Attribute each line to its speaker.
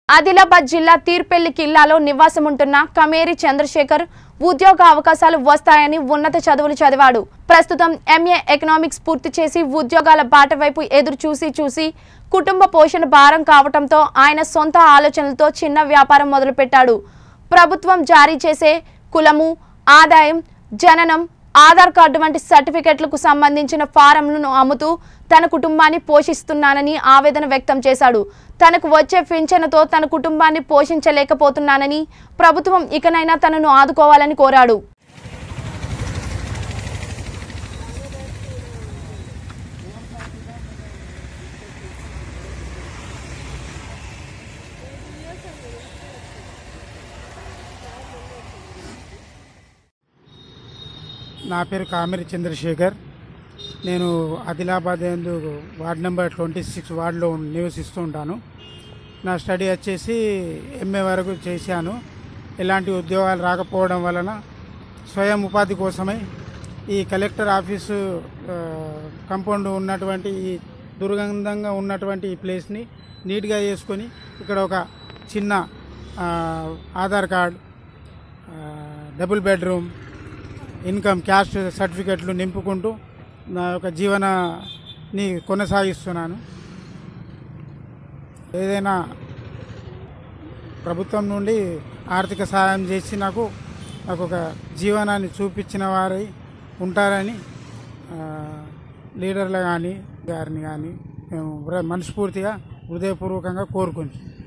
Speaker 1: ఆదిలాబాద్ జిల్లా తీర్పెల్లి కిల్లాలో నివాసం ఉంటున్న కమేరి చంద్రశేఖర్ ఉద్యోగ అవకాశాలు వస్తాయని ఉన్నత చదువులు చదివాడు ప్రస్తుతం ఎంఏ ఎకనామిక్స్ పూర్తి చేసి ఉద్యోగాల బాట వైపు ఎదురు చూసి చూసి కుటుంబ పోషణ భారం కావటంతో ఆయన సొంత ఆలోచనలతో చిన్న వ్యాపారం మొదలుపెట్టాడు ప్రభుత్వం జారీ చేసే కులము ఆదాయం జననం ఆధార్ కార్డు వంటి సర్టిఫికెట్లకు సంబంధించిన ఫారంలను అమ్ముతూ తన కుటుంబాన్ని పోషిస్తున్నానని ఆవేదన వ్యక్తం చేశాడు తనకు వచ్చే పింఛనుతో తన కుటుంబాన్ని పోషించలేకపోతున్నానని ప్రభుత్వం ఇకనైనా తనను ఆదుకోవాలని కోరాడు
Speaker 2: నా పేరు కామిరి చంద్రశేఖర్ నేను ఆదిలాబాద్ ఎందు వార్డ్ నెంబర్ ట్వంటీ సిక్స్ వార్డులో నివసిస్తూ ఉంటాను నా స్టడీ వచ్చేసి ఎంఏ వరకు చేశాను ఎలాంటి ఉద్యోగాలు రాకపోవడం వలన స్వయం ఉపాధి కోసమై ఈ కలెక్టర్ ఆఫీసు ఆ, కంపౌండ్ ఉన్నటువంటి ఈ దుర్గంధంగా ఉన్నటువంటి ఈ ప్లేస్ని నీట్గా చేసుకొని ఇక్కడ ఒక చిన్న ఆ, ఆధార్ కార్డ్ ఆ, డబుల్ బెడ్రూమ్ ఇన్కమ్ క్యాస్ట్ సర్టిఫికెట్లు నింపుకుంటూ నా యొక్క జీవనాన్ని కొనసాగిస్తున్నాను ఏదైనా ప్రభుత్వం నుండి ఆర్థిక సహాయం చేసి నాకు నాకు ఒక జీవనాన్ని చూపించిన వారై ఉంటారని ఆ, లీడర్లు కానీ గారిని కానీ మేము హృ- మనస్ఫూర్తిగా హృదయపూర్వకంగా కోరుకుంటున్నాం